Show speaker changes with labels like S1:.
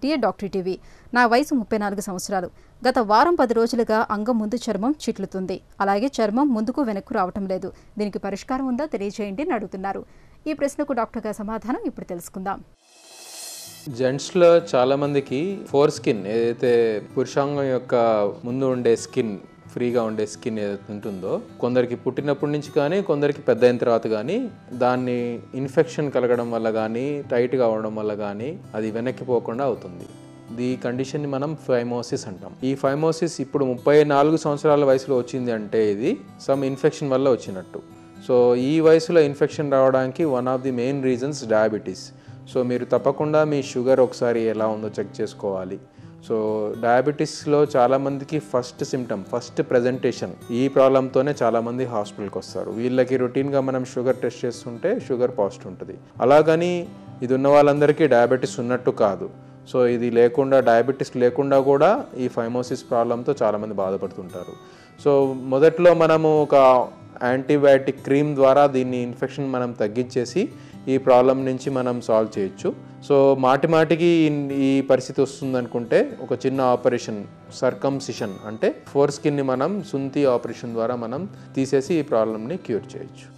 S1: TA doctor TV నా వయసు ముప్పై నాలుగు సంవత్సరాలు గత వారం పది రోజులుగా అంగం ముందు చర్మం చిట్లుతుంది అలాగే చర్మం ముందుకు వెనక్కు రావటం లేదు దీనికి పరిష్కారం ఉందా తెలియజేయండి అని అడుగుతున్నారు ఈ ప్రశ్నకు డాక్టర్ గారి సమాధానం ఇప్పుడు తెలుసుకుందాం
S2: జెంట్స్లో చాలామందికి ఫోర్ స్కిన్ ఏదైతే పురుషాంగం యొక్క ముందు ఉండే స్కిన్ ఫ్రీగా ఉండే స్కిన్ ఏదైతే ఉంటుందో కొందరికి పుట్టినప్పటి నుంచి కానీ కొందరికి పెద్ద అయిన తర్వాత కానీ దాన్ని ఇన్ఫెక్షన్ కలగడం వల్ల కానీ టైట్గా అవడం వల్ల కానీ అది వెనక్కి పోకుండా అవుతుంది ఈ కండిషన్ని మనం ఫైమోసిస్ అంటాం ఈ ఫైమోసిస్ ఇప్పుడు ముప్పై నాలుగు సంవత్సరాల వయసులో వచ్చింది అంటే ఇది సమ్ ఇన్ఫెక్షన్ వల్ల వచ్చినట్టు సో ఈ వయసులో ఇన్ఫెక్షన్ రావడానికి one of the main reasons diabetes so మీరు తప్పకుండా మీ షుగర్ ఒకసారి ఎలా ఉందో చెక్ చేసుకోవాలి సో డయాబెటీస్లో చాలామందికి ఫస్ట్ సిమ్టమ్ ఫస్ట్ ప్రజెంటేషన్ ఈ ప్రాబ్లంతోనే చాలామంది హాస్పిటల్కి వస్తారు వీళ్ళకి రొటీన్గా మనం షుగర్ టెస్ట్ చేస్తుంటే షుగర్ పాజిటివ్ ఉంటుంది అలాగని ఇది ఉన్న వాళ్ళందరికీ డయాబెటీస్ ఉన్నట్టు కాదు సో ఇది లేకుండా డయాబెటీస్ లేకుండా కూడా ఈ ఫైమోసిస్ ప్రాబ్లంతో చాలామంది బాధపడుతుంటారు సో మొదట్లో మనము ఒక యాంటీబయాటిక్ క్రీమ్ ద్వారా దీన్ని ఇన్ఫెక్షన్ మనం తగ్గించేసి ఈ ప్రాబ్లం నుంచి మనం సాల్వ్ చేయొచ్చు సో మాటి మాటికి ఇన్- ఈ పరిస్థితి వస్తుంది అనుకుంటే ఒక చిన్న ఆపరేషన్ సర్కంసిషన్ అంటే ఫోర్ స్కిన్ని మనం సుంతి ఆపరేషన్ ద్వారా మనం తీసేసి ఈ ప్రాబ్లమ్ని క్యూర్ చేయొచ్చు